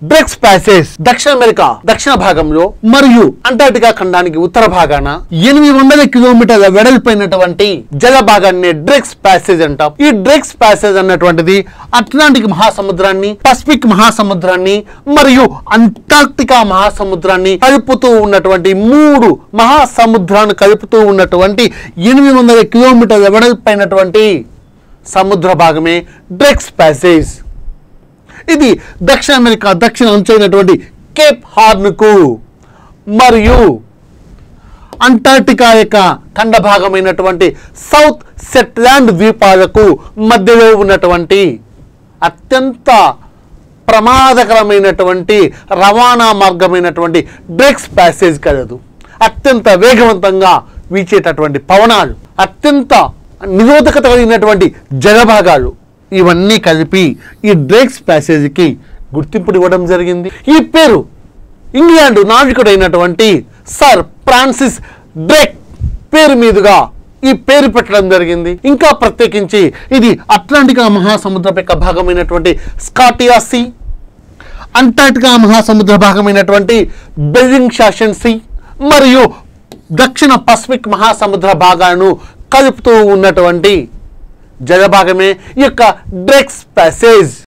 డ్రెక్స్ passage దక్షిణ America దక్షిణ భాగంలో మరియు అంటార్టికా ఖండానికి ఉత్తర భాగాన ఎనిమిది వందల కిలోమీటర్ల వెడల్పోయినటువంటి జల భాగాన్ని డ్రెక్స్ ప్యాసేజ్ అంటాం ఈ డ్రెక్స్ ప్యాసేజ్ అన్నటువంటిది అట్లాంటిక్ మహాసముద్రాన్ని పసిఫిక్ మహాసముద్రాన్ని మరియు అంటార్క్టికా మహాసముద్రాన్ని కలుపుతూ ఉన్నటువంటి మూడు మహాసముద్రాన్ని కలుపుతూ ఉన్నటువంటి ఎనిమిది వందల కిలోమీటర్ల వెడల్పైనటువంటి సముద్ర భాగమే డ్రెక్స్ ప్యాసేజ్ ఇది దక్షిణ అమెరికా దక్షిణ అంచైనటువంటి కేప్ హార్న్కు మరియు అంటార్టికా యొక్క ఖండ భాగమైనటువంటి సౌత్ సెట్లాండ్ ద్వీపాలకు మధ్యలో ఉన్నటువంటి అత్యంత ప్రమాదకరమైనటువంటి రవాణా మార్గమైనటువంటి డ్రెక్స్ ప్యాసేజ్ కలదు అత్యంత వేగవంతంగా వీచేటటువంటి పవనాలు అత్యంత నిరోధకత కలిగినటువంటి జలభాగాలు ఇవన్నీ కలిపి ఈ డ్రేక్స్ ప్యాసేజ్కి గుర్తింపుని ఇవ్వడం జరిగింది ఈ పేరు ఇంగ్లాండ్ నావికుడైనటువంటి సర్ ఫ్రాన్సిస్ డ్రేక్ పేరు మీదుగా ఈ పేరు పెట్టడం జరిగింది ఇంకా ప్రత్యేకించి ఇది అట్లాంటికా మహాసముద్రం యొక్క భాగమైనటువంటి స్కాటియా సీ అంటార్టికా మహాసముద్ర భాగమైనటువంటి బెరింగ్ షాషన్ సీ మరియు దక్షిణ పసిఫిక్ మహాసముద్ర భాగాలను కలుపుతూ ఉన్నటువంటి జలభాగమే ఈ యొక్క డ్రెక్స్ ప్యాసేజ్